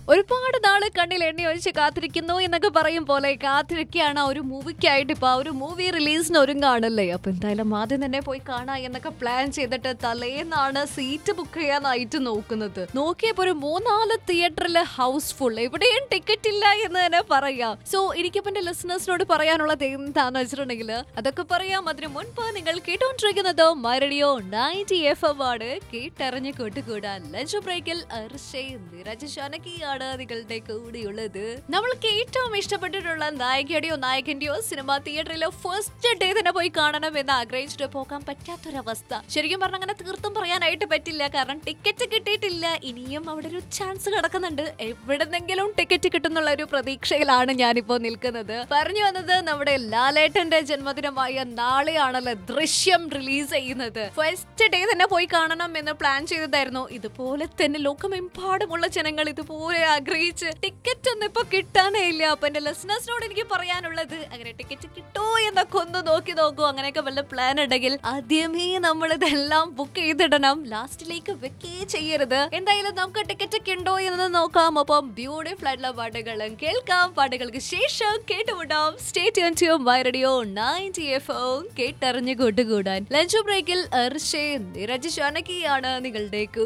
ഒരുപാട് നാള് കണ്ണിൽ എണ്ണ ഒഴിച്ച് കാത്തിരിക്കുന്നു എന്നൊക്കെ പറയും പോലെ കാത്തിരിക്കുകയാണ് ആ ഒരു മൂവിക്കായിട്ട് ഇപ്പൊ ആ ഒരു മൂവി റിലീസിന് ഒരുങ്ങാണല്ലേ അപ്പൊ എന്തായാലും ആദ്യം തന്നെ പോയി കാണാം എന്നൊക്കെ പ്ലാൻ ചെയ്തിട്ട് തലേന്നാണ് സീറ്റ് ബുക്ക് ചെയ്യാനായിട്ട് നോക്കുന്നത് നോക്കിയപ്പോ ഒരു മൂന്നാല് തിയേറ്ററിൽ ഹൗസ്ഫുൾ എവിടെയും ടിക്കറ്റ് ഇല്ല എന്ന് തന്നെ പറയാം സോ എനിക്കിപ്പോ എന്റെ ലിസണേഴ്സിനോട് പറയാനുള്ളത് എന്താന്ന് വെച്ചിട്ടുണ്ടെങ്കിൽ അതൊക്കെ പറയാം അതിനു മുൻപ് നിങ്ങൾ കേട്ടോണ്ടിരിക്കുന്നത് മരടിയോ നയൻറ്റി എഫ് എം ആണ് കേട്ടറിഞ്ഞ് കൂട്ടുകൂടാൻ ലഞ്ച് ബ്രേക്കിൽ അർഷയും നിരജ് ശാനകിയാണ് നിങ്ങളുടെ കൂടെയുള്ളത് നമ്മൾക്ക് ഏറ്റവും ഇഷ്ടപ്പെട്ടിട്ടുള്ള നായികയുടെയോ നായകന്റെയോ സിനിമ തിയേറ്ററിലെ ഫസ്റ്റ് ഡേ തന്നെ പോയി കാണണം എന്ന് ആഗ്രഹിച്ചിട്ട് പോകാൻ പറ്റാത്തൊരവസ്ഥ ശരിക്കും പറഞ്ഞാൽ അങ്ങനെ തീർത്തും പറയാനായിട്ട് പറ്റില്ല കാരണം ടിക്കറ്റ് കിട്ടിയിട്ടില്ല ഇനിയും അവിടെ ഒരു ചാൻസ് കിടക്കുന്നുണ്ട് എവിടെന്നെങ്കിലും ടിക്കറ്റ് കിട്ടുന്നുള്ള ഒരു പ്രതീക്ഷയിലാണ് ഞാനിപ്പോ നിൽക്കുന്നത് പറഞ്ഞു വന്നത് നമ്മുടെ ലാലേട്ടന്റെ ജന്മദിനമായ നാളെയാണല്ലോ ദൃശ്യം റിലീസ് ചെയ്യുന്നത് ഫസ്റ്റ് ഡേ തന്നെ പോയി കാണണം എന്ന് പ്ലാൻ ചെയ്തതായിരുന്നു ഇതുപോലെ തന്നെ ലോകമെമ്പാടുമുള്ള ജനങ്ങൾ ഇതുപോലെ ആഗ്രഹിച്ച് ടിക്കറ്റ് ഒന്നും ഇപ്പൊ കിട്ടാനേ ഇല്ല അപ്പൊ എന്റെ ലിസണേഴ്സിനോട് എനിക്ക് പറയാനുള്ളത് അങ്ങനെ ടിക്കറ്റ് കിട്ടോ എന്നൊക്കെ ഒന്ന് നോക്കി നോക്കൂ അങ്ങനെയൊക്കെ വല്ല പ്ലാൻ ഉണ്ടെങ്കിൽ ആദ്യമേ നമ്മൾ ഇതെല്ലാം ബുക്ക് ചെയ്തിടണം ലാസ്റ്റിലേക്ക് വെക്കേ ചെയ്യരുത് എന്തായാലും നമുക്ക് ടിക്കറ്റ് ഒക്കെ ഉണ്ടോ എന്ന് നോക്കാം ഒപ്പം ബ്യൂട്ടിഫുൾ ആയിട്ടുള്ള പാട്ടുകളും കേൾക്കാം പാട്ടുകൾക്ക് ശേഷം കേട്ടുമുട്ടാം stay tuned to my radio ninety F ഓ കേട്ടറിഞ്ഞ് കൂട്ടുകൂടാൻ ലഞ്ച് ബ്രേക്കിൽ അർഷേ നിരജ് ഷാനകിയാണ് നിങ്ങളുടെ